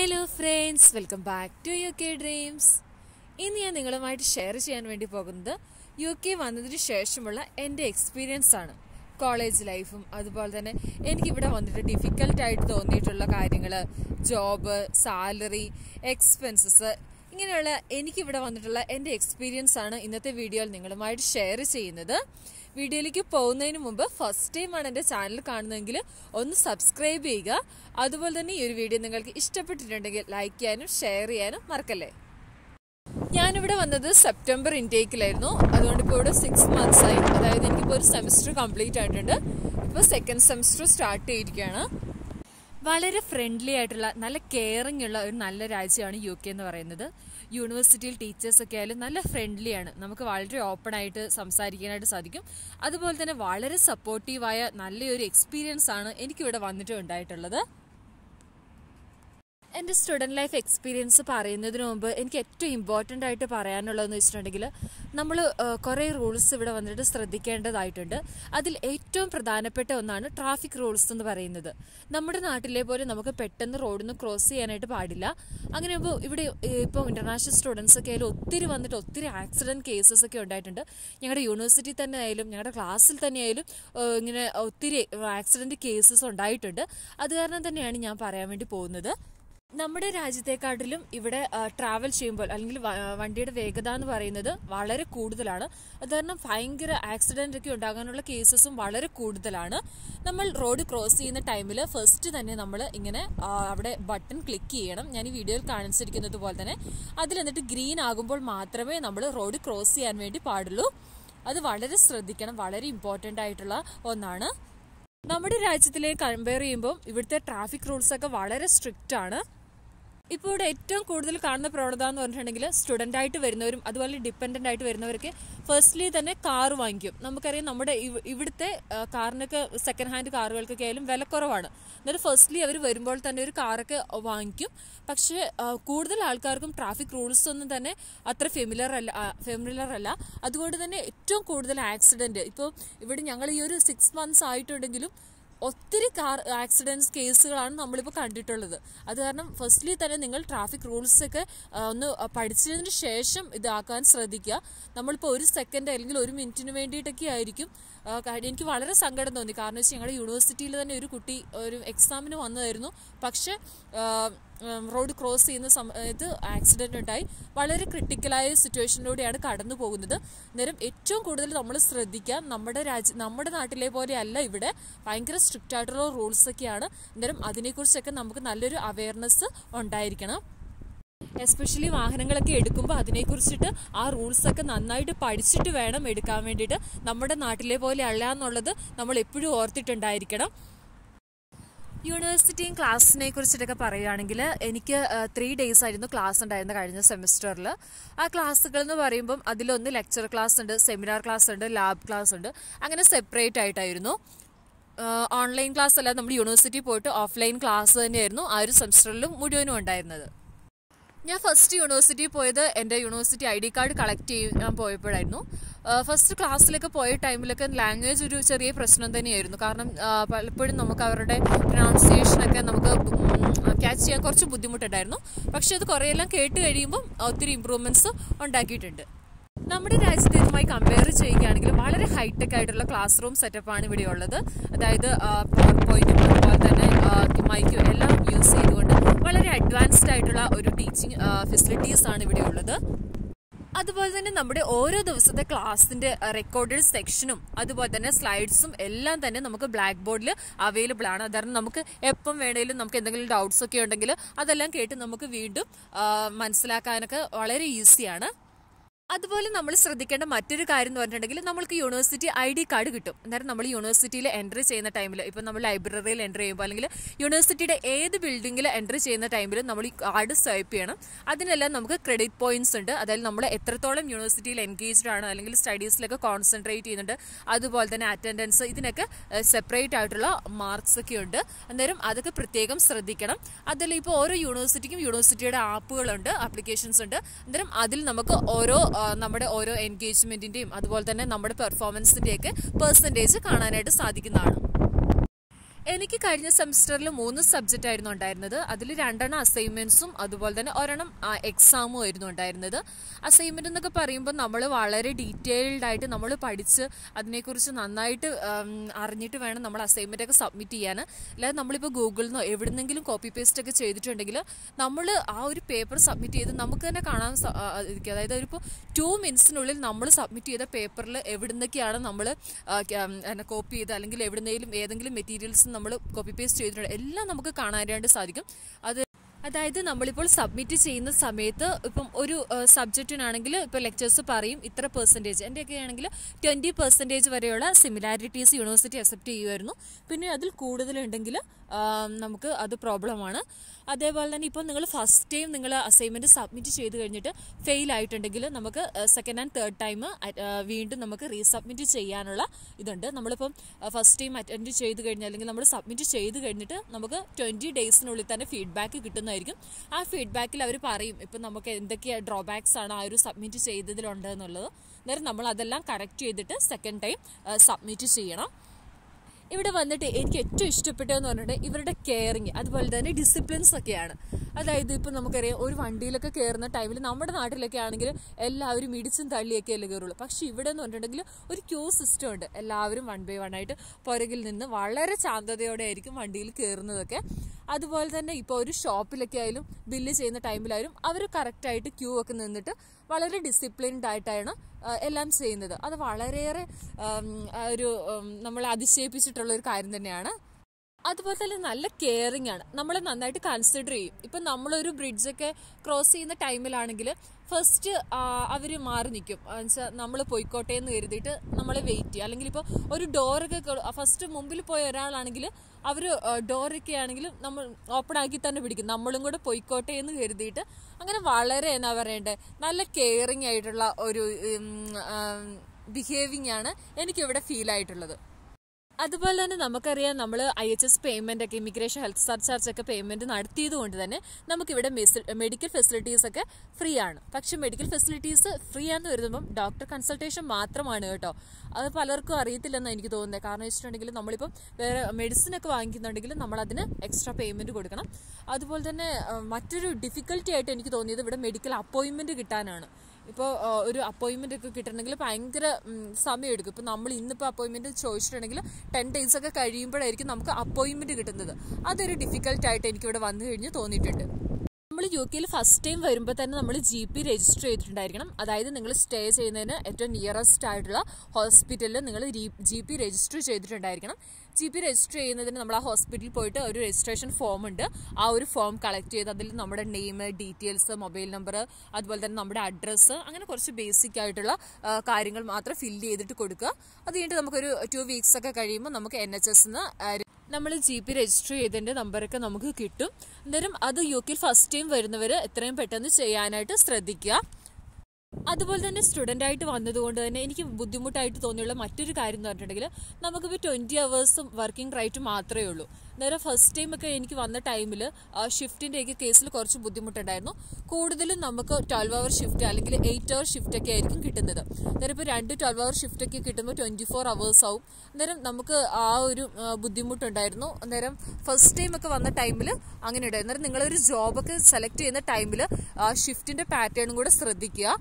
hello friends welcome back to U K dreams ഇന്ന് ഞാൻ നിങ്ങളുമായിട്ട് ഷെയർ ചെയ്യാൻ വേണ്ടി പോകുന്നത് യു കെ വന്നതിന് ശേഷമുള്ള എൻ്റെ എക്സ്പീരിയൻസ് ആണ് കോളേജ് ലൈഫും അതുപോലെ തന്നെ എനിക്കിവിടെ വന്നിട്ട് ഡിഫിക്കൽട്ടായിട്ട് തോന്നിയിട്ടുള്ള കാര്യങ്ങൾ ജോബ് സാലറി എക്സ്പെൻസസ് ഇങ്ങനെയുള്ള എനിക്കിവിടെ വന്നിട്ടുള്ള എൻ്റെ എക്സ്പീരിയൻസ് ആണ് ഇന്നത്തെ വീഡിയോയിൽ നിങ്ങളുമായിട്ട് ഷെയർ ചെയ്യുന്നത് വീഡിയോയിലേക്ക് പോകുന്നതിന് മുമ്പ് ഫസ്റ്റ് ടൈമാണ് എൻ്റെ ചാനൽ കാണുന്നതെങ്കിൽ ഒന്ന് സബ്സ്ക്രൈബ് ചെയ്യുക അതുപോലെ തന്നെ ഈ ഒരു വീഡിയോ നിങ്ങൾക്ക് ഇഷ്ടപ്പെട്ടിട്ടുണ്ടെങ്കിൽ ലൈക്ക് ചെയ്യാനും ഷെയർ ചെയ്യാനും മറക്കല്ലേ ഞാനിവിടെ വന്നത് സെപ്റ്റംബർ ഇൻടേക്കിലായിരുന്നു അതുകൊണ്ട് ഇപ്പോൾ ഇവിടെ സിക്സ് മന്ത്സ് ആയി അതായത് എനിക്കിപ്പോൾ ഒരു സെമിസ്റ്റർ കംപ്ലീറ്റ് ആയിട്ടുണ്ട് ഇപ്പോൾ സെക്കൻഡ് സെമിസ്റ്റർ സ്റ്റാർട്ട് ചെയ്തിരിക്കുകയാണ് വളരെ ഫ്രണ്ട്ലി ആയിട്ടുള്ള നല്ല കെയറിംഗ് ഉള്ള ഒരു നല്ല രാജ്യമാണ് യു കെ എന്ന് പറയുന്നത് യൂണിവേഴ്സിറ്റിയിൽ ടീച്ചേഴ്സ് ഒക്കെ ആയാലും നല്ല ഫ്രണ്ട്ലിയാണ് നമുക്ക് വളരെ ഓപ്പൺ ആയിട്ട് സംസാരിക്കാനായിട്ട് സാധിക്കും അതുപോലെ തന്നെ വളരെ സപ്പോർട്ടീവായ നല്ലൊരു എക്സ്പീരിയൻസ് ആണ് എനിക്കിവിടെ വന്നിട്ട് ഉണ്ടായിട്ടുള്ളത് എൻ്റെ സ്റ്റുഡൻറ് ലൈഫ് എക്സ്പീരിയൻസ് പറയുന്നതിന് മുമ്പ് എനിക്ക് ഏറ്റവും ഇമ്പോർട്ടൻ്റ് ആയിട്ട് പറയാനുള്ളതെന്ന് വെച്ചിട്ടുണ്ടെങ്കിൽ നമ്മൾ കുറേ റൂൾസ് ഇവിടെ വന്നിട്ട് ശ്രദ്ധിക്കേണ്ടതായിട്ടുണ്ട് അതിൽ ഏറ്റവും പ്രധാനപ്പെട്ട ഒന്നാണ് ട്രാഫിക് റൂൾസ് എന്ന് പറയുന്നത് നമ്മുടെ നാട്ടിലെ പോലെ നമുക്ക് പെട്ടെന്ന് റോഡിൽ നിന്ന് ക്രോസ് ചെയ്യാനായിട്ട് പാടില്ല അങ്ങനെ ആകുമ്പോൾ ഇവിടെ ഇപ്പോൾ ഇൻ്റർനാഷണൽ സ്റ്റുഡൻസ് ഒക്കെ ആയാലും ഒത്തിരി വന്നിട്ട് ഒത്തിരി ആക്സിഡൻറ്റ് കേസസ് ഒക്കെ ഉണ്ടായിട്ടുണ്ട് ഞങ്ങളുടെ യൂണിവേഴ്സിറ്റി തന്നെ ആയാലും ഞങ്ങളുടെ ക്ലാസ്സിൽ തന്നെ ആയാലും ഏഹ്, ഇങ്ങനെ ഒത്തിരി ആക്സിഡൻറ്റ് കേസസ് ഉണ്ടായിട്ടുണ്ട് അത് കാരണം തന്നെയാണ് ഞാൻ പറയാൻ വേണ്ടി പോകുന്നത് നമ്മുടെ രാജ്യത്തെക്കാട്ടിലും ഇവിടെ ട്രാവൽ ചെയ്യുമ്പോൾ അല്ലെങ്കിൽ വ- ആ, വണ്ടിയുടെ വേഗത എന്ന് പറയുന്നത് വളരെ കൂടുതലാണ് അത് കാരണം ഭയങ്കര ആക്സിഡന്റ് ഒക്കെ ഉണ്ടാകാനുള്ള കേസസും വളരെ കൂടുതലാണ് നമ്മൾ റോഡ് ക്രോസ് ചെയ്യുന്ന ടൈമിൽ ഫസ്റ്റ് തന്നെ നമ്മൾ ഇങ്ങനെ ആ, അവിടെ ബട്ടൺ ക്ലിക്ക് ചെയ്യണം ഞാൻ ഈ വീഡിയോയിൽ കാണിച്ചിരിക്കുന്നത് പോലെ തന്നെ അതിൽ എന്നിട്ട് ഗ്രീൻ ആകുമ്പോൾ മാത്രമേ നമ്മൾ റോഡ് ക്രോസ് ചെയ്യാൻ വേണ്ടി പാടുള്ളൂ അത് വളരെ ശ്രദ്ധിക്കണം വളരെ ഇമ്പോർട്ടൻ്റ് ആയിട്ടുള്ള ഒന്നാണ് നമ്മുടെ രാജ്യത്തിലേക്ക് കമ്പയർ ചെയ്യുമ്പോൾ ഇവിടുത്തെ ട്രാഫിക് റൂൾസ് ഒക്കെ വളരെ സ്ട്രിക്റ്റ് ആണ് ഇപ്പോൾ ഇവിടെ ഏറ്റവും കൂടുതൽ കാണുന്ന പ്രവണത എന്ന് പറഞ്ഞിട്ടുണ്ടെങ്കിൽ സ്റ്റുഡൻ്റ് ആയിട്ട് വരുന്നവരും അതുപോലെ ഡിപ്പെൻഡൻ്റ് ആയിട്ട് വരുന്നവർക്ക് ഫസ്റ്റ്ലി തന്നെ കാർ വാങ്ങിക്കും നമുക്കറിയാം നമ്മുടെ ഇവ- ഇവിടുത്തെ ആ, കാറിനൊക്കെ സെക്കൻഡ് ഹാൻഡ് കാറുകൾക്കൊക്കെ ആയാലും വിലക്കുറവാണ് എന്നിട്ട് ഫസ്റ്റ്ലി അവർ വരുമ്പോൾ തന്നെ ഒരു കാറൊക്കെ വാങ്ങിക്കും പക്ഷേ ആ, കൂടുതൽ ആൾക്കാർക്കും ട്രാഫിക് റൂൾസ് ഒന്നും തന്നെ അത്ര ഫെമിലർ അല്ല ഫെമിലർ അല്ല അതുകൊണ്ട് തന്നെ ഏറ്റവും കൂടുതൽ ആക്സിഡന്റ് ഇപ്പോൾ ഇവിടെ ഞങ്ങൾ ഈ ഒരു സിക്സ് മന്ത്സ് ആയിട്ടുണ്ടെങ്കിലും ഒത്തിരി കാർ ആക്സിഡൻസ് കേസുകളാണ് നമ്മളിപ്പോൾ കണ്ടിട്ടുള്ളത് അത് കാരണം ഫസ്റ്റ്ലി തന്നെ നിങ്ങൾ ട്രാഫിക് റൂൾസ് ഒക്കെ ആ, ഒന്ന് പഠിച്ചതിന് ശേഷം ഇതാക്കാൻ ശ്രദ്ധിക്കുക നമ്മളിപ്പോൾ ഒരു സെക്കൻഡ് അല്ലെങ്കിൽ ഒരു മിനിറ്റിന് വേണ്ടിയിട്ടൊക്കെ ആയിരിക്കും ആ, കാര്യം എനിക്ക് വളരെ സങ്കടം തോന്നി കാരണം വെച്ചാൽ ഞങ്ങളുടെ യൂണിവേഴ്സിറ്റിയിൽ തന്നെ ഒരു കുട്ടി ഒരു എക്സാമിന് വന്നതായിരുന്നു പക്ഷേ ആ, ഉം, റോഡ് ക്രോസ് ചെയ്യുന്ന സമയത്ത് ആക്സിഡന്റ് ഉണ്ടായി വളരെ ക്രിട്ടിക്കലായ സിറ്റുവേഷനിലൂടെയാണ് കടന്നു പോകുന്നത് അന്നേരം ഏറ്റവും കൂടുതൽ നമ്മൾ ശ്രദ്ധിക്കുക നമ്മുടെ രാജ്യ നമ്മുടെ നാട്ടിലെ പോലെ അല്ല ഇവിടെ ഭയങ്കര സ്ട്രിക്റ്റ് ആയിട്ടുള്ള റൂൾസ് ഒക്കെയാണ് അന്നേരം അതിനെക്കുറിച്ചൊക്കെ നമുക്ക് നല്ലൊരു അവയർനെസ് ഉണ്ടായിരിക്കണം എസ്പെഷ്യലി വാഹനങ്ങളൊക്കെ എടുക്കുമ്പോൾ അതിനെക്കുറിച്ചിട്ട് ആ റൂൾസ് ഒക്കെ നന്നായിട്ട് പഠിച്ചിട്ട് വേണം എടുക്കാൻ വേണ്ടിയിട്ട് നമ്മുടെ നാട്ടിലെ പോലെ അല്ല എന്നുള്ളത് നമ്മൾ എപ്പോഴും ഓർത്തിട്ടുണ്ടായിരിക്കണം യൂണിവേഴ്സിറ്റിയും ക്ലാസ്സിനെ കുറിച്ചിട്ടൊക്കെ പറയുകയാണെങ്കിൽ എനിക്ക് ത്രീ ഡേയ്സ് ആയിരുന്നു ക്ലാസ് ഉണ്ടായിരുന്നത് കഴിഞ്ഞ സെമിസ്റ്ററിൽ ആ ക്ലാസ്സുകൾ എന്ന് പറയുമ്പം അതിലൊന്ന് ലെക്ചർ ക്ലാസ് ഉണ്ട് സെമിനാർ ക്ലാസ് ഉണ്ട് ലാബ് ക്ലാസ് ഉണ്ട് അങ്ങനെ സെപ്പറേറ്റ് ആയിട്ടായിരുന്നു ഓൺലൈൻ ക്ലാസ് അല്ല നമ്മൾ യൂണിവേഴ്സിറ്റി പോയിട്ട് ഓഫ്ലൈൻ ക്ലാസ് തന്നെയായിരുന്നു ആ ഒരു സെമിസ്റ്ററിലും മുഴുവനും ഉണ്ടായിരുന്നത് ഞാൻ ഫസ്റ്റ് യൂണിവേഴ്സിറ്റി പോയത് എൻ്റെ university I D card collect ചെയ്യാൻ പോയപ്പോഴായിരുന്നു ഫസ്റ്റ് ക്ലാസ്സിലൊക്കെ പോയ ടൈമിലൊക്കെ ലാംഗ്വേജ് ഒരു ചെറിയ പ്രശ്നം തന്നെയായിരുന്നു കാരണം ആ, പലപ്പോഴും നമുക്ക് അവരുടെ പ്രൊനൗൺസിയേഷനൊക്കെ നമുക്ക് ക്യാച്ച് ചെയ്യാൻ കുറച്ച് ബുദ്ധിമുട്ടുണ്ടായിരുന്നു പക്ഷെ അത് കുറേയെല്ലാം കേട്ട് കഴിയുമ്പം ഒത്തിരി ഇമ്പ്രൂവ്മെൻറ്റ്സ് ഉണ്ടാക്കിയിട്ടുണ്ട് നമ്മുടെ രാജ്യത്തെ ഇതുമായി കമ്പയർ ചെയ്യുകയാണെങ്കിൽ വളരെ ഹൈടെക് ആയിട്ടുള്ള ക്ലാസ് റൂം സെറ്റപ്പാണ് ഇവിടെ ഉള്ളത് അതായത് പവർ പോയിന്റും അതുപോലെ തന്നെ മൈക്കും എല്ലാം യൂസ് ചെയ്തുകൊണ്ട് വളരെ അഡ്വാൻസ്ഡ് ആയിട്ടുള്ള ഒരു ടീച്ചിങ് ഫെസിലിറ്റീസ് ആണ് ഇവിടെ ഉള്ളത് അതുപോലെ തന്നെ നമ്മുടെ ഓരോ ദിവസത്തെ ക്ലാസ്സിന്റെ റെക്കോർഡഡ് സെക്ഷനും അതുപോലെ തന്നെ സ്ലൈഡ്സും എല്ലാം തന്നെ നമുക്ക് ബ്ലാക്ക് ബോർഡിൽ അവൈലബിൾ ആണ് കാരണം നമുക്ക് എപ്പം വേണേലും നമുക്ക് എന്തെങ്കിലും ഡൗട്ട്സ് ഒക്കെ ഉണ്ടെങ്കിൽ അതെല്ലാം കേട്ട് നമുക്ക് വീണ്ടും ആ, മനസ്സിലാക്കാനൊക്കെ വളരെ ഈസിയാണ് അതുപോലെ നമ്മൾ ശ്രദ്ധിക്കേണ്ട മറ്റൊരു കാര്യം എന്ന് പറഞ്ഞിട്ടുണ്ടെങ്കിൽ നമ്മൾക്ക് യൂണിവേഴ്സിറ്റി ഐ ഡി കാർഡ് കിട്ടും അന്നേരം നമ്മൾ യൂണിവേഴ്സിറ്റിയിൽ എൻട്രി ചെയ്യുന്ന ടൈമിൽ ഇപ്പം നമ്മൾ ലൈബ്രറിയിൽ എൻട്രി ചെയ്യുമ്പോൾ അല്ലെങ്കിൽ യൂണിവേഴ്സിറ്റിയുടെ ഏത് ബിൽഡിങ്ങിൽ എൻട്രി ചെയ്യുന്ന ടൈമിൽ നമ്മൾ ഈ കാർഡ് സ്വൈപ്പ് ചെയ്യണം അതിനെല്ലാം നമുക്ക് ക്രെഡിറ്റ് പോയിന്റ്സ് ഉണ്ട് അതായത് നമ്മൾ എത്രത്തോളം യൂണിവേഴ്സിറ്റിയിൽ എൻഗേജ്ഡ് ആണ് അല്ലെങ്കിൽ സ്റ്റഡീസിലൊക്കെ കോൺസെൻട്രേറ്റ് ചെയ്യുന്നുണ്ട് അതുപോലെ തന്നെ അറ്റൻഡൻസ് ഇതിനൊക്കെ സെപ്പറേറ്റ് ആയിട്ടുള്ള മാർക്സ് ഒക്കെ ഉണ്ട് അന്നേരം അതൊക്കെ പ്രത്യേകം ശ്രദ്ധിക്കണം അതിൽ ഇപ്പോൾ ഓരോ യൂണിവേഴ്സിറ്റിക്കും യൂണിവേഴ്സിറ്റിയുടെ ആപ്പുകളുണ്ട് ആപ്ലിക്കേഷൻസ് ഉണ്ട് അന്നേരം അതിൽ നമുക്ക് ഓരോ ആ, നമ്മുടെ ഓരോ എൻഗേജ്മെന്റിന്റെയും അതുപോലെ തന്നെ നമ്മുടെ പെർഫോമൻസിന്റെയൊക്കെ പെർസെൻറ്റേജ് കാണാനായിട്ട് സാധിക്കുന്നതാണ് എനിക്ക് കഴിഞ്ഞ സെമിസ്റ്ററിൽ മൂന്ന് സബ്ജക്റ്റ് ആയിരുന്നു ഉണ്ടായിരുന്നത് അതിൽ രണ്ടെണ്ണം അസൈൻമെന്റ്സും അതുപോലെ തന്നെ ഒരെണ്ണം എക്സാമും ആയിരുന്നു ഉണ്ടായിരുന്നത് അസൈൻമെന്റ് എന്നൊക്കെ പറയുമ്പോൾ നമ്മൾ വളരെ ഡീറ്റെയിൽഡ് ആയിട്ട് നമ്മൾ പഠിച്ച് അതിനെക്കുറിച്ച് നന്നായിട്ട് ഉം, അറിഞ്ഞിട്ട് വേണം നമ്മൾ അസൈൻമെന്റ് ഒക്കെ സബ്മിറ്റ് ചെയ്യാൻ അല്ലാതെ നമ്മളിപ്പോൾ ഗൂഗിളിൽ നിന്നോ എവിടുന്നെങ്കിലും കോപ്പി പേസ്റ്റ് ഒക്കെ ചെയ്തിട്ടുണ്ടെങ്കിൽ നമ്മൾ ആ ഒരു പേപ്പർ സബ്മിറ്റ് ചെയ്ത് നമുക്ക് തന്നെ കാണാൻ സ- ആ, ഇരിക്കും അതായത് ഒരു ഇപ്പോൾ ടു മിനിറ്റ്സിനുള്ളിൽ നമ്മൾ സബ്മിറ്റ് ചെയ്ത പേപ്പറിൽ എവിടുന്നൊക്കെയാണ് നമ്മൾ കോപ്പി ചെയ്ത് അല്ലെങ്കിൽ എവിടുന്നെങ്കിലും ഏതെങ്കിലും മെറ്റീരിയൽസ് നമ്മൾ കോപ്പി പേസ്റ്റ് ചെയ്തിട്ടുണ്ട് എല്ലാം നമുക്ക് കാണാനായിട്ട് സാധിക്കും അത് അതായത് നമ്മളിപ്പോൾ സബ്മിറ്റ് ചെയ്യുന്ന സമയത്ത് ഇപ്പം ഒരു സബ്ജക്റ്റിനാണെങ്കിൽ ഇപ്പോൾ ലെക്ചേഴ്സ് പറയും ഇത്ര പെർസെൻറ്റേജ് എൻ്റെയൊക്കെ ആണെങ്കിൽ ട്വൻറ്റി പെർസെൻറ്റേജ് വരെയുള്ള സിമിലാരിറ്റീസ് യൂണിവേഴ്സിറ്റി അക്സെപ്റ്റ് ചെയ്യുമായിരുന്നു പിന്നെ അതിൽ കൂടുതലുണ്ടെങ്കിൽ നമുക്ക് അത് പ്രോബ്ലമാണ് അതേപോലെ തന്നെ ഇപ്പോൾ നിങ്ങൾ ഫസ്റ്റ് ടൈം നിങ്ങൾ അസൈൻമെൻറ്റ് സബ്മിറ്റ് ചെയ്ത് കഴിഞ്ഞിട്ട് ഫെയിൽ ആയിട്ടുണ്ടെങ്കിൽ നമുക്ക് സെക്കൻഡ് ആൻഡ് തേർഡ് ടൈം വീണ്ടും നമുക്ക് റീസബ്മിറ്റ് ചെയ്യാനുള്ള ഇതുണ്ട് നമ്മളിപ്പം ഫസ്റ്റ് ടൈം അറ്റൻഡ് ചെയ്ത് കഴിഞ്ഞാൽ അല്ലെങ്കിൽ നമ്മൾ സബ്മിറ്റ് ചെയ്ത് കഴിഞ്ഞിട്ട് നമുക്ക് ട്വൻറ്റി ഡേയ്സിനുള്ളിൽ തന്നെ ഫീഡ്ബാക്ക് കിട്ടുന്നതായിരിക്കും ആ ഫീഡ്ബാക്കിൽ അവർ പറയും ഇപ്പം നമുക്ക് എന്തൊക്കെ ഡ്രോബാക്സ് ആണ് ആ ഒരു സബ്മിറ്റ് ചെയ്തതിലുണ്ട് എന്നുള്ളത് അന്നേരം നമ്മൾ അതെല്ലാം കറക്റ്റ് ചെയ്തിട്ട് സെക്കൻഡ് ടൈം സബ്മിറ്റ് ചെയ്യണം ഇവിടെ വന്നിട്ട് എനിക്ക് ഏറ്റവും ഇഷ്ടപ്പെട്ടതെന്ന് പറഞ്ഞിട്ട് ഇവരുടെ കെയറിങ് അതുപോലെ തന്നെ ഡിസിപ്ലിൻസ് ഒക്കെയാണ് അതായത് ഇപ്പം നമുക്കറിയാം ഒരു വണ്ടിയിലൊക്കെ കയറുന്ന ടൈമിൽ നമ്മുടെ നാട്ടിലൊക്കെ ആണെങ്കിൽ എല്ലാവരും ഇടിച്ചും തള്ളിയൊക്കെ അല്ലേ കയറുള്ളൂ പക്ഷേ ഇവിടെ എന്ന് പറഞ്ഞിട്ടുണ്ടെങ്കിൽ ഒരു ക്യൂ സിസ്റ്റം ഉണ്ട് എല്ലാവരും വൺ ബൈ വൺ ആയിട്ട് പുറകിൽ നിന്ന് വളരെ ശാന്തതയോടെ ആയിരിക്കും വണ്ടിയിൽ കയറുന്നതൊക്കെ അതുപോലെ തന്നെ ഇപ്പോൾ ഒരു ഷോപ്പിലൊക്കെ ആയാലും ബില്ല് ചെയ്യുന്ന ടൈമിലായാലും അവർ കറക്റ്റായിട്ട് ക്യൂ ഒക്കെ നിന്നിട്ട് വളരെ ഡിസിപ്ലിൻഡ് ആയിട്ടാണ് ആ, എല്ലാം ചെയ്യുന്നത് അത് വളരെയേറെ ആം, ആ ഒരു ഉം, നമ്മളെ അതിശയിപ്പിച്ചിട്ടുള്ള ഒരു കാര്യം തന്നെയാണ് അതുപോലെ തന്നെ നല്ല കെയറിങ് ആണ് നമ്മളെ നന്നായിട്ട് കൺസിഡർ ചെയ്യും ഇപ്പം നമ്മളൊരു ബ്രിഡ്ജൊക്കെ ക്രോസ് ചെയ്യുന്ന ടൈമിലാണെങ്കിൽ ഫസ്റ്റ് അവർ മാറി നിൽക്കും എന്നുവെച്ചാൽ നമ്മൾ പോയിക്കോട്ടെ എന്ന് കരുതിയിട്ട് നമ്മളെ വെയിറ്റ് ചെയ്യും അല്ലെങ്കിൽ ഇപ്പോൾ ഒരു ഡോറൊക്കെ ഫസ്റ്റ് മുമ്പിൽ പോയ ഒരാളാണെങ്കിൽ അവർ ഡോറൊക്കെ ആണെങ്കിൽ നമ്മൾ ഓപ്പൺ ആക്കി തന്നെ പിടിക്കും നമ്മളും കൂടെ പോയിക്കോട്ടെ എന്ന് കരുതിയിട്ട് അങ്ങനെ വളരെ എന്നാ പറയണ്ടേ നല്ല കെയറിങ് ആയിട്ടുള്ള ഒരു ബിഹേവിങ് ആണ് എനിക്കിവിടെ ഫീൽ ആയിട്ടുള്ളത് അതുപോലെ തന്നെ നമുക്കറിയാം നമ്മൾ ഐ എച്ച് എസ് പേയ്മെന്റ് ഒക്കെ ഇമിഗ്രേഷൻ ഹെൽത്ത് സർചാർജ് ഒക്കെ പേയ്മെന്റ് നടത്തിയത് കൊണ്ട് തന്നെ നമുക്കിവിടെ മെഡിക്കൽ ഫെസിലിറ്റീസ് ഒക്കെ ഫ്രീ ആണ് പക്ഷെ മെഡിക്കൽ ഫെസിലിറ്റീസ് ഫ്രീ ആണെന്ന് വരുമ്പം ഡോക്ടർ കൺസൾട്ടേഷൻ മാത്രമാണ് കേട്ടോ അത് പലർക്കും അറിയത്തില്ലെന്ന് എനിക്ക് തോന്നുന്നത് കാരണം വെച്ചിട്ടുണ്ടെങ്കിൽ നമ്മളിപ്പം വേറെ മെഡിസിൻ ഒക്കെ വാങ്ങിക്കുന്നുണ്ടെങ്കിൽ നമ്മൾ അതിന് എക്സ്ട്രാ പേയ്മെന്റ് കൊടുക്കണം അതുപോലെ തന്നെ ആ, മറ്റൊരു ഡിഫിക്കൽറ്റി ആയിട്ട് എനിക്ക് തോന്നിയത് ഇവിടെ മെഡിക്കൽ അപ്പോയിൻമെന്റ് കിട്ടാനാണ് ഇപ്പോൾ ഒരു അപ്പോയിൻമെന്റ് ഒക്കെ കിട്ടണമെങ്കിൽ ഭയങ്കര ഉം, സമയമെടുക്കും ഇപ്പോൾ നമ്മൾ ഇന്നിപ്പോൾ അപ്പോയിൻമെന്റ് ചോദിച്ചിട്ടുണ്ടെങ്കിൽ ടെൻ ഡേയ്സ് ഒക്കെ കഴിയുമ്പോഴായിരിക്കും നമുക്ക് അപ്പോയിൻമെന്റ് കിട്ടുന്നത് അതൊരു ഡിഫിക്കൽട്ട് ആയിട്ട് എനിക്കിവിടെ വന്നു കഴിഞ്ഞ് തോന്നിയിട്ടുണ്ട് നമ്മൾ യു കെയിൽ ഫസ്റ്റ് ടൈം വരുമ്പോൾ തന്നെ നമ്മൾ ജി പി രജിസ്റ്റർ ചെയ്തിട്ടുണ്ടായിരിക്കണം അതായത് നിങ്ങൾ സ്റ്റേ ചെയ്യുന്നതിന് ഏറ്റവും നിയറസ്റ്റ് ആയിട്ടുള്ള ഹോസ്പിറ്റലിൽ നിങ്ങൾ ജി പി രജിസ്റ്റർ ചെയ്തിട്ടുണ്ടായിരിക്കണം ജി പി രജിസ്റ്റർ ചെയ്യുന്നതിന് നമ്മൾ ആ ഹോസ്പിറ്റലിൽ പോയിട്ട് ഒരു രജിസ്ട്രേഷൻ ഫോം ഉണ്ട് ആ ഒരു ഫോം കളക്ട് ചെയ്ത് അതിൽ നമ്മുടെ നെയിം ഡീറ്റെയിൽസ് മൊബൈൽ നമ്പർ അതുപോലെ തന്നെ നമ്മുടെ അഡ്രസ്സ് അങ്ങനെ കുറച്ച് ബേസിക് ആയിട്ടുള്ള ആ, കാര്യങ്ങൾ മാത്രം ഫില്ല് ചെയ്തിട്ട് കൊടുക്കുക അത് കഴിഞ്ഞിട്ട് നമുക്കൊരു ടു വീക്സ് ഒക്കെ കഴിയുമ്പോൾ നമുക്ക് എൻ എച്ച് എസ് നമ്മൾ ജി പി രജിസ്റ്റർ ചെയ്തതിന്റെ നമ്പറൊക്കെ നമുക്ക് കിട്ടും അന്നേരം അത് യു കെയിൽ ഫസ്റ്റ് ടൈം വരുന്നവർ എത്രയും പെട്ടെന്ന് ചെയ്യാനായിട്ട് ശ്രദ്ധിക്കുക അതുപോലെ തന്നെ സ്റ്റുഡൻ്റ് ആയിട്ട് വന്നതുകൊണ്ട് തന്നെ എനിക്ക് ബുദ്ധിമുട്ടായിട്ട് തോന്നിയുള്ള മറ്റൊരു കാര്യം എന്ന് പറഞ്ഞിട്ടുണ്ടെങ്കിൽ നമുക്കിപ്പോൾ ട്വൻറ്റി അവേഴ്സും വർക്കിംഗ് റൈറ്റ് മാത്രമേ ഉള്ളൂ നേരെ ഫസ്റ്റ് ടൈം ഒക്കെ എനിക്ക് വന്ന ടൈമിൽ ഷിഫ്റ്റിൻ്റെ ഒക്കെ കേസിൽ കുറച്ച് ബുദ്ധിമുട്ടുണ്ടായിരുന്നു കൂടുതലും നമുക്ക് ട്വൽവ് അവർ ഷിഫ്റ്റ് അല്ലെങ്കിൽ എയ്റ്റ് അവർ ഷിഫ്റ്റ് ഒക്കെ ആയിരിക്കും കിട്ടുന്നത് അന്നേരം ഇപ്പോൾ രണ്ട് ട്വൽവ് അവർ ഷിഫ്റ്റ് ഒക്കെ കിട്ടുമ്പോൾ ട്വൻറ്റി ഫോർ അവേഴ്സ് ആവും അന്നേരം നമുക്ക് ആ ഒരു ആ, ബുദ്ധിമുട്ടുണ്ടായിരുന്നു അന്നേരം ഫസ്റ്റ് ടൈം ഒക്കെ വന്ന ടൈമിൽ അങ്ങനെ ഉണ്ടായിരുന്നു അന്നേരം നിങ്ങളൊരു ജോബൊക്കെ സെലക്ട് ചെയ്യുന്ന ടൈമിൽ ഷിഫ്റ്റിൻ്റെ പാറ്റേണും കൂടെ ശ്രദ്ധിക്കുക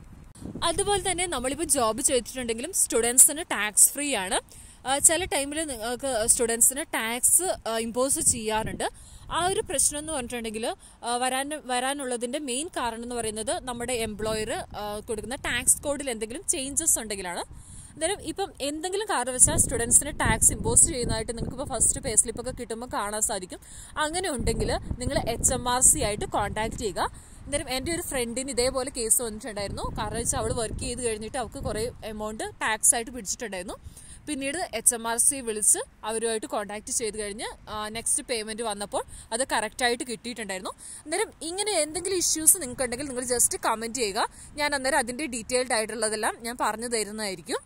അതുപോലെ തന്നെ നമ്മളിപ്പോൾ ജോബ് ചെയ്തിട്ടുണ്ടെങ്കിലും സ്റ്റുഡൻസിന് ടാക്സ് ഫ്രീ ആണ് ആ, ചില ടൈമിൽ നിങ്ങൾക്ക് സ്റ്റുഡൻസിന് ടാക്സ് ഇമ്പോസ് ചെയ്യാറുണ്ട് ആ ഒരു പ്രശ്നം എന്ന് പറഞ്ഞിട്ടുണ്ടെങ്കിൽ ആ, വരാൻ വരാനുള്ളതിൻ്റെ മെയിൻ കാരണം എന്ന് പറയുന്നത് നമ്മുടെ എംപ്ലോയർ കൊടുക്കുന്ന ടാക്സ് കോഡിൽ എന്തെങ്കിലും ചേഞ്ചസ് ഉണ്ടെങ്കിലാണ് അന്നേരം ഇപ്പം എന്തെങ്കിലും കാരണവശാൽ സ്റ്റുഡൻസിന് ടാക്സ് ഇമ്പോസ് ചെയ്യുന്നതായിട്ട് നിങ്ങൾക്ക് ഇപ്പോൾ ഫസ്റ്റ് പേ സ്ലിപ്പ് ഒക്കെ കിട്ടുമ്പോൾ കാണാൻ സാധിക്കും അങ്ങനെ ഉണ്ടെങ്കിൽ നിങ്ങൾ എച്ച് എം ആർ സി ആയിട്ട് കോൺടാക്ട് ചെയ്യുക അന്നേരം എൻ്റെ ഒരു ഫ്രണ്ടിന് ഇതേപോലെ കേസ് വന്നിട്ടുണ്ടായിരുന്നു കാരണം വെച്ചാൽ അവൾ വർക്ക് ചെയ്ത് കഴിഞ്ഞിട്ട് അവൾക്ക് കുറേ എമൗണ്ട് ടാക്സ് ആയിട്ട് പിടിച്ചിട്ടുണ്ടായിരുന്നു പിന്നീട് എച്ച് എം ആർ സി വിളിച്ച് അവരുമായിട്ട് കോൺടാക്ട് ചെയ്ത് കഴിഞ്ഞ് നെക്സ്റ്റ് പേയ്മെന്റ് വന്നപ്പോൾ അത് കറക്റ്റായിട്ട് കിട്ടിയിട്ടുണ്ടായിരുന്നു അന്നേരം ഇങ്ങനെ എന്തെങ്കിലും ഇഷ്യൂസ് നിങ്ങൾക്ക് ഉണ്ടെങ്കിൽ നിങ്ങൾ ജസ്റ്റ് കമന്റ് ചെയ്യുക ഞാൻ അന്നേരം അതിന്റെ ഡീറ്റെയിൽഡ് ആയിട്ടുള്ളതെല്ലാം ഞാൻ പറഞ്ഞു തരുന്നതായിരിക്കും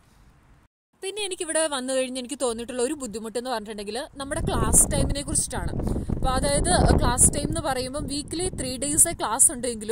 പിന്നെ എനിക്കിവിടെ വന്നു കഴിഞ്ഞ് എനിക്ക് തോന്നിയിട്ടുള്ള ഒരു ബുദ്ധിമുട്ട് എന്ന് പറഞ്ഞിട്ടുണ്ടെങ്കിൽ നമ്മുടെ ക്ലാസ് ടൈമിനെ കുറിച്ചിട്ടാണ് അപ്പോൾ അതായത് ക്ലാസ് ടൈം എന്ന് പറയുമ്പോൾ വീക്കിലി ത്രീ ഡേയ്സേ ക്ലാസ് ഉണ്ടെങ്കിലും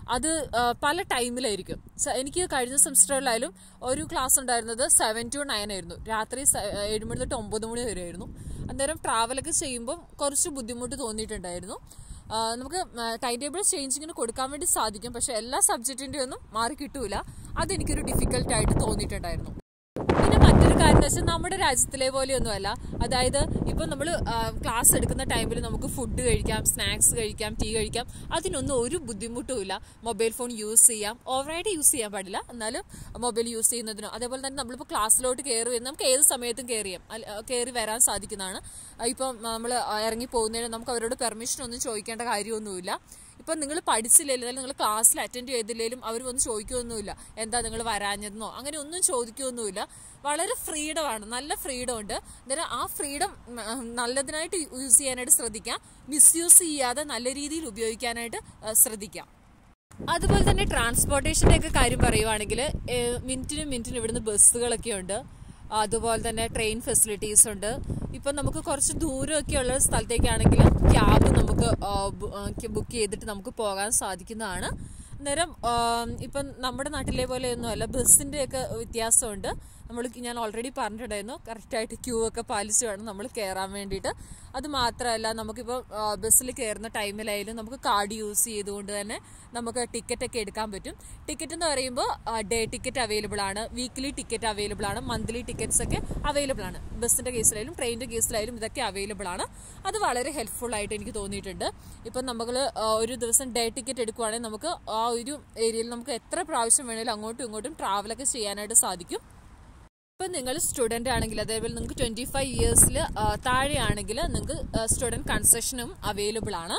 അത് ആ, പല ടൈമിലായിരിക്കും സ- എനിക്ക് കഴിഞ്ഞ സെമിസ്റ്ററിലായാലും ഒരു ക്ലാസ് ഉണ്ടായിരുന്നത് സെവൻ ടു നയൻ ആയിരുന്നു രാത്രി സ- ഏഴ് മണി തൊട്ട് ഒമ്പത് മണി വരെ ആയിരുന്നു അന്നേരം ട്രാവലൊക്കെ ചെയ്യുമ്പോൾ കുറച്ച് ബുദ്ധിമുട്ട് തോന്നിയിട്ടുണ്ടായിരുന്നു ആ, നമുക്ക് ടൈം ടേബിൾ ചേഞ്ചിങ്ങിന് കൊടുക്കാൻ വേണ്ടി സാധിക്കും പക്ഷെ എല്ലാ സബ്ജക്റ്റിൻ്റെ ഒന്നും മാറി കിട്ടൂല അതെനിക്കൊരു ഡിഫിക്കൽട്ടായിട്ട് തോന്നിയിട്ടുണ്ടായിരുന്നു പിന്നെ മറ്റൊരു കാര്യം എന്ന് വെച്ചാൽ നമ്മുടെ രാജ്യത്തിലെ പോലെയൊന്നുമല്ല അതായത് ഇപ്പം നമ്മൾ ക്ലാസ് എടുക്കുന്ന ടൈമിൽ നമുക്ക് ഫുഡ് കഴിക്കാം സ്നാക്സ് കഴിക്കാം ടീ കഴിക്കാം അതിനൊന്നും ഒരു ബുദ്ധിമുട്ടുമില്ല മൊബൈൽ ഫോൺ യൂസ് ചെയ്യാം ഓവറായിട്ട് യൂസ് ചെയ്യാൻ പാടില്ല എന്നാലും മൊബൈൽ യൂസ് ചെയ്യുന്നതിനോ അതേപോലെ തന്നെ നമ്മളിപ്പോൾ ക്ലാസ്സിലോട്ട് കയറി വരുന്ന നമുക്ക് ഏത് സമയത്തും കയറി ചെയ്യാം അല്ല- കയറി വരാൻ സാധിക്കുന്നതാണ് ഇപ്പം നമ്മൾ ഇറങ്ങി പോകുന്നതിന് നമുക്ക് അവരോട് പെർമിഷൻ ഒന്നും ചോദിക്കേണ്ട കാര്യമൊന്നുമില്ല ഇപ്പം നിങ്ങൾ പഠിച്ചില്ലെങ്കിൽ അല്ലെങ്കിൽ നിങ്ങൾ ക്ലാസ്സിൽ അറ്റൻഡ് ചെയ്തില്ലെങ്കിലും അവർ വന്ന് ചോദിക്കുകയൊന്നുമില്ല എന്താ നിങ്ങൾ വരാഞ്ഞതെന്നോ അങ്ങനെ ഒന്നും ചോദിക്കുകയൊന്നുമില്ല വളരെ ഫ്രീഡമാണ് നല്ല ഫ്രീഡം ഉണ്ട് അന്നേരം ആ ഫ്രീഡം നല്ലതിനായിട്ട് യൂസ് ചെയ്യാനായിട്ട് ശ്രദ്ധിക്കാം മിസ്യൂസ് ചെയ്യാതെ നല്ല രീതിയിൽ ഉപയോഗിക്കാനായിട്ട് ആ, ശ്രദ്ധിക്കാം അതുപോലെ തന്നെ ട്രാൻസ്പോർട്ടേഷൻ്റെ ഒക്കെ കാര്യം പറയുവാണെങ്കിൽ മിനിറ്റിനും മിനിറ്റിനും ഇവിടുന്ന് ബസ്സുകളൊക്കെ ഉണ്ട് അതുപോലെ തന്നെ ട്രെയിൻ ഫെസിലിറ്റീസ് ഉണ്ട് ഇപ്പം നമുക്ക് കുറച്ച് ദൂരമൊക്കെ ഉള്ള സ്ഥലത്തേക്കാണെങ്കിൽ ക്യാബ് നമുക്ക് ബുക്ക് ചെയ്തിട്ട് നമുക്ക് പോകാൻ സാധിക്കുന്നതാണ് അന്നേരം ആ, ഇപ്പം നമ്മുടെ നാട്ടിലെ പോലെയൊന്നും അല്ല ബസ്സിൻ്റെ ഒക്കെ വ്യത്യാസമുണ്ട് നമ്മൾ ഞാൻ ഓൾറെഡി പറഞ്ഞിട്ടുണ്ടായിരുന്നു കറക്റ്റായിട്ട് ക്യൂ ഒക്കെ പാലിച്ച് വേണം നമ്മൾ കയറാൻ വേണ്ടിയിട്ട് അത് മാത്രമല്ല നമുക്കിപ്പോൾ ബസ്സിൽ കയറുന്ന ടൈമിലായാലും നമുക്ക് കാർഡ് യൂസ് ചെയ്തുകൊണ്ട് തന്നെ നമുക്ക് ടിക്കറ്റ് ഒക്കെ എടുക്കാൻ പറ്റും ടിക്കറ്റ് എന്ന് പറയുമ്പോൾ ഡേ ടിക്കറ്റ് അവൈലബിൾ ആണ് വീക്ക്ലി ടിക്കറ്റ് അവൈലബിൾ ആണ് മന്ത്ലി ടിക്കറ്റ്സ് ഒക്കെ അവൈലബിൾ ആണ് ബസ്സിൻ്റെ കേസിലായാലും ട്രെയിനിൻ്റെ കേസിലായാലും ഇതൊക്കെ അവൈലബിൾ ആണ് അത് വളരെ ഹെൽപ്ഫുൾ ആയിട്ട് എനിക്ക് തോന്നിയിട്ടുണ്ട് ഇപ്പം നമ്മൾ ഒരു ദിവസം ഡേ ടിക്കറ്റ് എടുക്കുവാണെങ്കിൽ നമുക്ക് ആ ഒരു ഏരിയയിൽ നമുക്ക് എത്ര പ്രാവശ്യം വേണമെങ്കിലും അങ്ങോട്ടും ഇങ്ങോട്ടും ട്രാവലൊക്കെ ചെയ്യാനായിട്ട് സാധിക്കും ഇപ്പം നിങ്ങൾ സ്റ്റുഡൻ്റ് ആണെങ്കിൽ അതേപോലെ നിങ്ങൾക്ക് ട്വൻറ്റി ഫൈവ് ഇയേഴ്സിൽ താഴെയാണെങ്കിൽ നിങ്ങൾക്ക് സ്റ്റുഡൻറ് കൺസെഷനും അവൈലബിൾ ആണ്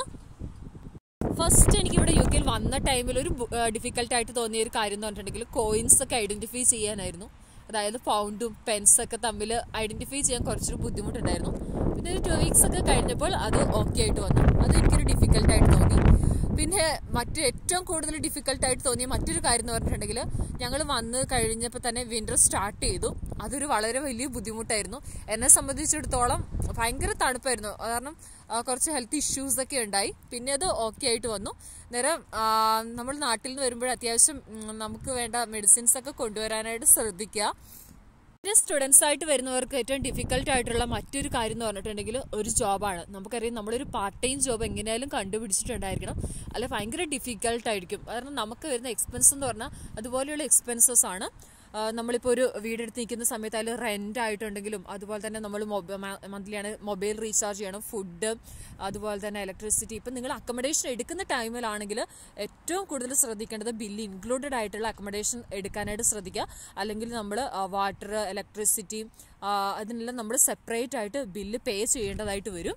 ഫസ്റ്റ് എനിക്ക് ഇവിടെ യു കെയിൽ വന്ന ടൈമിൽ ഒരു ഡിഫിക്കൽട്ട് ആയിട്ട് തോന്നിയ ഒരു കാര്യം എന്ന് പറഞ്ഞിട്ടുണ്ടെങ്കിൽ കോയിൻസ് ഒക്കെ ഐഡന്റിഫൈ ചെയ്യാനായിരുന്നു അതായത് പൗണ്ടും പെൻസ് ഒക്കെ തമ്മിൽ ഐഡന്റിഫൈ ചെയ്യാൻ കുറച്ചൊരു ബുദ്ധിമുട്ടുണ്ടായിരുന്നു പിന്നെ ഒരു ടു വീക്സ് ഒക്കെ കഴിഞ്ഞപ്പോൾ അത് ഓക്കെ ആയിട്ട് വന്നു അത് എനിക്കൊരു ഡിഫിക്കൽട്ട് ആയിട്ട് തോന്നി പിന്നെ മറ്റു ഏറ്റവും കൂടുതൽ ഡിഫിക്കൽട്ട് ആയിട്ട് തോന്നിയ മറ്റൊരു കാര്യം എന്ന് പറഞ്ഞിട്ടുണ്ടെങ്കിൽ ഞങ്ങൾ വന്ന് കഴിഞ്ഞപ്പോൾ തന്നെ വിന്റർ സ്റ്റാർട്ട് ചെയ്തു അതൊരു വളരെ വലിയ ബുദ്ധിമുട്ടായിരുന്നു എന്നെ സംബന്ധിച്ചിടത്തോളം ഭയങ്കര തണുപ്പായിരുന്നു കാരണം ആ, കുറച്ച് ഹെൽത്ത് ഇഷ്യൂസ് ഒക്കെ ഉണ്ടായി പിന്നെ അത് ഓക്കെ ആയിട്ട് വന്നു നേരം ആ, നമ്മൾ നാട്ടിൽ നിന്ന് വരുമ്പോൾ അത്യാവശ്യം ഉം, നമുക്ക് വേണ്ട മെഡിസിൻസ് ഒക്കെ കൊണ്ടുവരാനായിട്ട് ശ്രദ്ധിക്കുക പിന്നെ സ്റ്റുഡൻസ് ആയിട്ട് വരുന്നവർക്ക് ഏറ്റവും ഡിഫിക്കൽട്ട് ആയിട്ടുള്ള മറ്റൊരു കാര്യം എന്ന് പറഞ്ഞിട്ടുണ്ടെങ്കിൽ ഒരു ജോബാണ് നമുക്കറിയാം നമ്മളൊരു പാർട്ട് ടൈം ജോബ് എങ്ങനെയായാലും കണ്ടുപിടിച്ചിട്ടുണ്ടായിരിക്കണം അല്ല ഭയങ്കര ഡിഫിക്കൽട്ട് ആയിരിക്കും കാരണം നമുക്ക് വരുന്ന എക്സ്പെൻസ് എന്ന് പറഞ്ഞാൽ അതുപോലെയുള്ള എക്സ്പെൻസസ് ആണ് ആ, നമ്മളിപ്പോൾ ഒരു വീടെടുത്ത് നിൽക്കുന്ന സമയത്ത് അതിൽ റെൻ്റ് ആയിട്ടുണ്ടെങ്കിലും അതുപോലെ തന്നെ നമ്മൾ മന്ത്ലി ആണ് മൊബൈൽ റീചാർജ് ചെയ്യണം ഫുഡ് അതുപോലെ തന്നെ ഇലക്ട്രിസിറ്റി ഇപ്പം നിങ്ങൾ അക്കോമഡേഷൻ എടുക്കുന്ന ടൈമിലാണെങ്കിൽ ഏറ്റവും കൂടുതൽ ശ്രദ്ധിക്കേണ്ടത് ബില്ല് ഇൻക്ലൂഡഡ് ആയിട്ടുള്ള അക്കോമഡേഷൻ എടുക്കാനായിട്ട് ശ്രദ്ധിക്കുക അല്ലെങ്കിൽ നമ്മൾ വാട്ടർ ഇലക്ട്രിസിറ്റി അതിനെല്ലാം നമ്മൾ സെപ്പറേറ്റ് ആയിട്ട് ബില്ല് പേ ചെയ്യേണ്ടതായിട്ട് വരും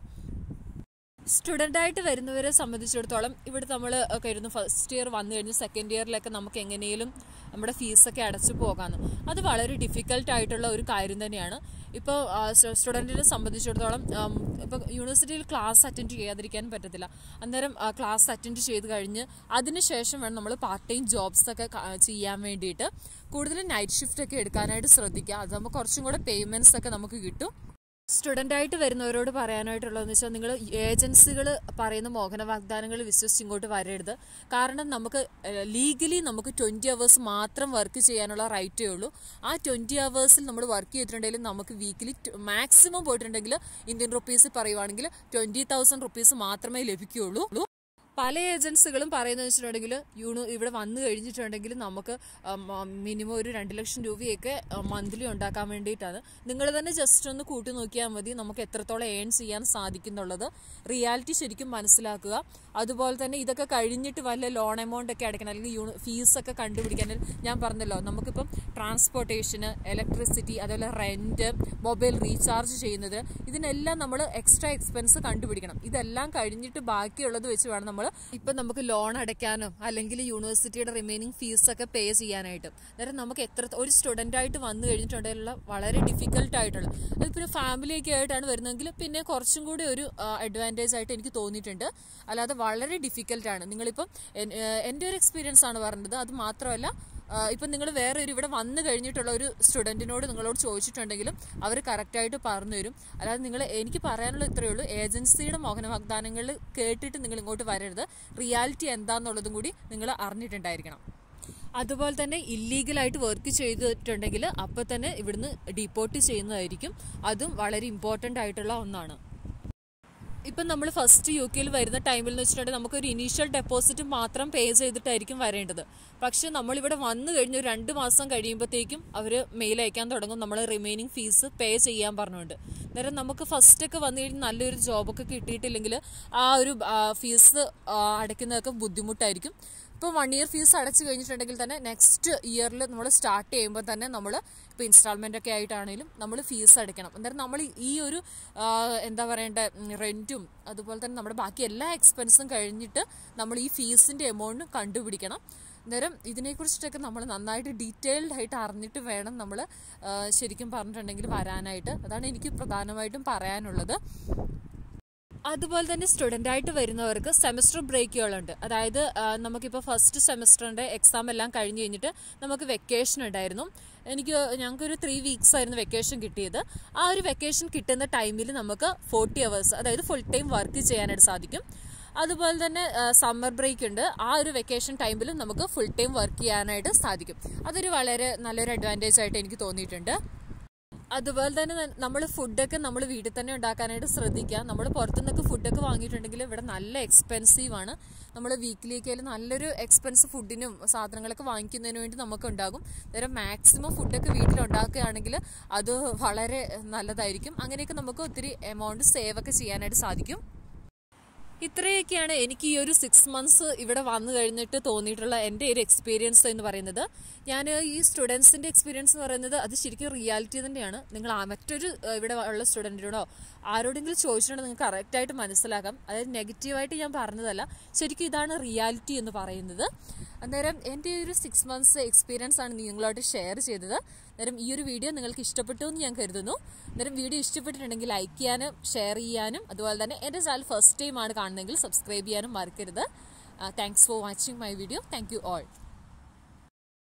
സ്റ്റുഡൻ്റ് ആയിട്ട് വരുന്നവരെ സംബന്ധിച്ചിടത്തോളം ഇവിടെ നമ്മൾ കരുതുന്നു ഫസ്റ്റ് ഇയർ വന്നു കഴിഞ്ഞ് സെക്കൻഡ് ഇയറിലൊക്കെ നമുക്ക് എങ്ങനെയും നമ്മുടെ ഫീസൊക്കെ അടച്ചു പോകാമെന്ന് അത് വളരെ ഡിഫിക്കൽട്ട് ആയിട്ടുള്ള ഒരു കാര്യം തന്നെയാണ് ഇപ്പോൾ സ്റ്റുഡൻറ്റിനെ സംബന്ധിച്ചിടത്തോളം ഇപ്പോൾ യൂണിവേഴ്സിറ്റിയിൽ ക്ലാസ് അറ്റൻഡ് ചെയ്യാതിരിക്കാൻ പറ്റത്തില്ല അന്നേരം ക്ലാസ് അറ്റൻഡ് ചെയ്ത് കഴിഞ്ഞ് അതിനുശേഷം വേണം നമ്മൾ പാർട്ട് ടൈം ജോബ്സ് ഒക്കെ ക- ചെയ്യാൻ വേണ്ടിയിട്ട് കൂടുതലും നൈറ്റ് ഷിഫ്റ്റ് ഒക്കെ എടുക്കാനായിട്ട് ശ്രദ്ധിക്കുക അതാകുമ്പോൾ കുറച്ചും കൂടെ പേയ്മെൻറ്റ്സ് ഒക്കെ നമുക്ക് കിട്ടും സ്റ്റുഡൻ്റ് ആയിട്ട് വരുന്നവരോട് പറയാനായിട്ടുള്ളതെന്ന് വെച്ചാൽ നിങ്ങൾ ഏജൻസികൾ പറയുന്ന മോഹന വാഗ്ദാനങ്ങൾ വിശ്വസിച്ച് ഇങ്ങോട്ട് വരരുത് കാരണം നമുക്ക് ലീഗലി നമുക്ക് ട്വൻറ്റി അവേഴ്സ് മാത്രം വർക്ക് ചെയ്യാനുള്ള റൈറ്റേ ഉള്ളൂ ആ ട്വൻറ്റി അവേഴ്സിൽ നമ്മൾ വർക്ക് ചെയ്തിട്ടുണ്ടെങ്കിൽ നമുക്ക് വീക്കിലി മാക്സിമം പോയിട്ടുണ്ടെങ്കിൽ ഇന്ത്യൻ റുപ്പീസ് പറയുവാണെങ്കിൽ ട്വൻറ്റി തൗസൻഡ് റുപ്പീസ് മാത്രമേ ലഭിക്കുകയുള്ളൂ പല ഏജൻസികളും പറയുന്നത് വെച്ചിട്ടുണ്ടെങ്കിൽ യൂണി ഇവിടെ വന്നു കഴിഞ്ഞിട്ടുണ്ടെങ്കിൽ നമുക്ക് മിനിമം ഒരു രണ്ട് ലക്ഷം രൂപയൊക്കെ മന്ത്ലി ഉണ്ടാക്കാൻ വേണ്ടിയിട്ടാണ് നിങ്ങൾ തന്നെ ജസ്റ്റ് ഒന്ന് കൂട്ടി നോക്കിയാൽ മതി നമുക്ക് എത്രത്തോളം ഏൺ ചെയ്യാൻ സാധിക്കുന്നുള്ളത് റിയാലിറ്റി ശരിക്കും മനസ്സിലാക്കുക അതുപോലെ തന്നെ ഇതൊക്കെ കഴിഞ്ഞിട്ട് വല്ല ലോൺ എമൗണ്ട് ഒക്കെ അടയ്ക്കണം അല്ലെങ്കിൽ യൂണി ഫീസൊക്കെ കണ്ടുപിടിക്കാൻ ഞാൻ പറഞ്ഞല്ലോ നമുക്കിപ്പം ട്രാൻസ്പോർട്ടേഷന് ഇലക്ട്രിസിറ്റി അതുപോലെ റെൻറ്റ് മൊബൈൽ റീചാർജ് ചെയ്യുന്നത് ഇതിനെല്ലാം നമ്മൾ എക്സ്ട്രാ എക്സ്പെൻസ് കണ്ടുപിടിക്കണം ഇതെല്ലാം കഴിഞ്ഞിട്ട് ബാക്കിയുള്ളത് വെച്ച് വേണം നമ്മൾ ഇപ്പം നമുക്ക് ലോൺ അടയ്ക്കാനോ അല്ലെങ്കിൽ യൂണിവേഴ്സിറ്റിയുടെ റിമൈനിങ് ഫീസൊക്കെ പേ ചെയ്യാനായിട്ട് അന്നേരം നമുക്ക് എത്ര ഒരു സ്റ്റുഡൻ്റ് ആയിട്ട് വന്നു കഴിഞ്ഞിട്ടുണ്ടെങ്കിലുള്ള വളരെ ഡിഫിക്കൽട്ട് ആയിട്ടുള്ള അത് പിന്നെ ഫാമിലിയൊക്കെ ആയിട്ടാണ് വരുന്നതെങ്കിൽ പിന്നെ കുറച്ചും കൂടി ഒരു അഡ്വാൻറ്റേജ് ആയിട്ട് എനിക്ക് തോന്നിയിട്ടുണ്ട് അല്ലാതെ വളരെ ഡിഫിക്കൽട്ടാണ് നിങ്ങളിപ്പം എൻ- ഏഹ് എൻ്റെ ഒരു എക്സ്പീരിയൻസ് ആണ് പറഞ്ഞത് അത് മാത്രമല്ല ഇപ്പം നിങ്ങൾ വേറെ ഒരു ഇവിടെ വന്നു കഴിഞ്ഞിട്ടുള്ള ഒരു സ്റ്റുഡൻറ്റിനോട് നിങ്ങളോട് ചോദിച്ചിട്ടുണ്ടെങ്കിലും അവർ കറക്റ്റായിട്ട് പറഞ്ഞു തരും അല്ലാതെ നിങ്ങൾ എനിക്ക് പറയാനുള്ള ഇത്രയേ ഉള്ളൂ ഏജൻസിയുടെ മോഹന വാഗ്ദാനങ്ങൾ കേട്ടിട്ട് നിങ്ങൾ ഇങ്ങോട്ട് വരരുത് റിയാലിറ്റി എന്താണെന്നുള്ളതും കൂടി നിങ്ങൾ അറിഞ്ഞിട്ടുണ്ടായിരിക്കണം അതുപോലെ തന്നെ ഇല്ലീഗലായിട്ട് വർക്ക് ചെയ്തിട്ടുണ്ടെങ്കിൽ അപ്പോൾ തന്നെ ഇവിടുന്ന് ഡിപ്പോർട്ട് ചെയ്യുന്നതായിരിക്കും അതും വളരെ ഇമ്പോർട്ടൻ്റ് ആയിട്ടുള്ള ഒന്നാണ് ഇപ്പം നമ്മൾ ഫസ്റ്റ് യു കെയിൽ വരുന്ന ടൈമിൽ എന്ന് വെച്ചിട്ടുണ്ടെങ്കിൽ നമുക്കൊരു ഇനീഷ്യൽ ഡെപ്പോസിറ്റ് മാത്രം പേ ചെയ്തിട്ടായിരിക്കും വരേണ്ടത് പക്ഷെ നമ്മളിവിടെ വന്നു കഴിഞ്ഞ് ഒരു രണ്ട് മാസം കഴിയുമ്പോഴത്തേക്കും അവർ മെയിൽ അയക്കാൻ തുടങ്ങും നമ്മൾ റിമൈനിങ് ഫീസ് പേ ചെയ്യാൻ പറഞ്ഞുകൊണ്ട് അന്നേരം നമുക്ക് ഫസ്റ്റൊക്കെ വന്നു കഴിഞ്ഞ് നല്ലൊരു ജോബൊക്കെ കിട്ടിയിട്ടില്ലെങ്കിൽ ആ ഒരു ഫീസ് അടയ്ക്കുന്നതൊക്കെ ബുദ്ധിമുട്ടായിരിക്കും ഇപ്പോൾ വൺ ഇയർ ഫീസ് അടച്ചു കഴിഞ്ഞിട്ടുണ്ടെങ്കിൽ തന്നെ നെക്സ്റ്റ് ഇയറിൽ നമ്മൾ സ്റ്റാർട്ട് ചെയ്യുമ്പോൾ തന്നെ നമ്മൾ ഇപ്പോൾ ഇൻസ്റ്റാൾമെൻ്റ് ഒക്കെ ആയിട്ടാണെങ്കിലും നമ്മൾ ഫീസ് അടയ്ക്കണം അന്നേരം നമ്മൾ ഈ ഒരു എന്താ പറയേണ്ട റെൻറ്റും അതുപോലെ തന്നെ നമ്മുടെ ബാക്കി എല്ലാ എക്സ്പെൻസും കഴിഞ്ഞിട്ട് നമ്മൾ ഈ ഫീസിൻ്റെ എമൗണ്ട് കണ്ടുപിടിക്കണം അന്നേരം ഇതിനെക്കുറിച്ചിട്ടൊക്കെ നമ്മൾ നന്നായിട്ട് ഡീറ്റെയിൽഡ് ആയിട്ട് അറിഞ്ഞിട്ട് വേണം നമ്മൾ ശരിക്കും പറഞ്ഞിട്ടുണ്ടെങ്കിൽ വരാനായിട്ട് അതാണ് എനിക്ക് പ്രധാനമായിട്ടും പറയാനുള്ളത് അതുപോലെ തന്നെ സ്റ്റുഡൻ്റ് ആയിട്ട് വരുന്നവർക്ക് സെമസ്റ്റർ ബ്രേക്കുകളുണ്ട് അതായത് നമുക്കിപ്പോൾ ഫസ്റ്റ് സെമസ്റ്ററിൻ്റെ എക്സാം എല്ലാം കഴിഞ്ഞ് കഴിഞ്ഞിട്ട് നമുക്ക് വെക്കേഷൻ ഉണ്ടായിരുന്നു എനിക്ക് ഞങ്ങൾക്കൊരു ത്രീ വീക്സ് ആയിരുന്നു വെക്കേഷൻ കിട്ടിയത് ആ ഒരു വെക്കേഷൻ കിട്ടുന്ന ടൈമിൽ നമുക്ക് ഫോർട്ടി അവേഴ്സ് അതായത് ഫുൾ ടൈം വർക്ക് ചെയ്യാനായിട്ട് സാധിക്കും അതുപോലെ തന്നെ സമ്മർ ബ്രേക്ക് ഉണ്ട് ആ ഒരു വെക്കേഷൻ ടൈമിലും നമുക്ക് ഫുൾ ടൈം വർക്ക് ചെയ്യാനായിട്ട് സാധിക്കും അതൊരു വളരെ നല്ലൊരു അഡ്വാൻറ്റേജ് ആയിട്ട് എനിക്ക് തോന്നിയിട്ടുണ്ട് അതുപോലെ തന്നെ നമ്മൾ ഫുഡൊക്കെ നമ്മൾ വീട്ടിൽ തന്നെ ഉണ്ടാക്കാനായിട്ട് ശ്രദ്ധിക്കുക നമ്മൾ പുറത്തുനിന്നൊക്കെ ഫുഡൊക്കെ വാങ്ങിയിട്ടുണ്ടെങ്കിൽ ഇവിടെ നല്ല എക്സ്പെൻസീവ് ആണ് നമ്മൾ വീക്കിലേക്ക് നല്ലൊരു എക്സ്പെൻസ് ഫുഡിനും സാധനങ്ങളൊക്കെ വാങ്ങിക്കുന്നതിന് വേണ്ടി നമുക്ക് ഉണ്ടാകും നേരം മാക്സിമം ഫുഡൊക്കെ വീട്ടിൽ ഉണ്ടാക്കുകയാണെങ്കിൽ അത് വളരെ നല്ലതായിരിക്കും അങ്ങനെയൊക്കെ നമുക്ക് ഒത്തിരി എമൗണ്ട് സേവ് ഒക്കെ ചെയ്യാനായിട്ട് സാധിക്കും ഇത്രയൊക്കെയാണ് എനിക്ക് ഈ ഒരു സിക്സ് മന്ത്സ് ഇവിടെ വന്നു കഴിഞ്ഞിട്ട് തോന്നിയിട്ടുള്ള എൻ്റെ ഒരു എക്സ്പീരിയൻസ് എന്ന് പറയുന്നത് ഞാൻ ഈ സ്റ്റുഡൻസിൻ്റെ എക്സ്പീരിയൻസ് എന്ന് പറയുന്നത് അത് ശരിക്കും റിയാലിറ്റി തന്നെയാണ് നിങ്ങൾ മറ്റൊരു ഇവിടെ ഉള്ള സ്റ്റുഡൻറ്റിനോടോ ആരോടെങ്കിലും ചോദിച്ചിട്ടുണ്ടെങ്കിൽ നിങ്ങൾക്ക് കറക്റ്റായിട്ട് മനസ്സിലാക്കാം അതായത് നെഗറ്റീവായിട്ട് ഞാൻ പറഞ്ഞതല്ല ശരിക്കും ഇതാണ് റിയാലിറ്റി എന്ന് പറയുന്നത് അന്നേരം എൻ്റെ ഒരു സിക്സ് മന്ത്സ് എക്സ്പീരിയൻസ് ആണ് നിങ്ങളോട്ട് ഷെയർ ചെയ്തത് അന്നേരം ഈ ഒരു വീഡിയോ നിങ്ങൾക്ക് ഇഷ്ടപ്പെട്ടു എന്ന് ഞാൻ കരുതുന്നു അന്നേരം വീഡിയോ ഇഷ്ടപ്പെട്ടിട്ടുണ്ടെങ്കിൽ ലൈക്ക് ചെയ്യാനും ഷെയർ ചെയ്യാനും അതുപോലെ തന്നെ എൻ്റെ ചാനൽ ഫസ്റ്റ് ടൈം ആണ് കാണുന്നതെങ്കിൽ സബ്സ്ക്രൈബ് ചെയ്യാനും മറക്കരുത് thanks for watching my video thank you all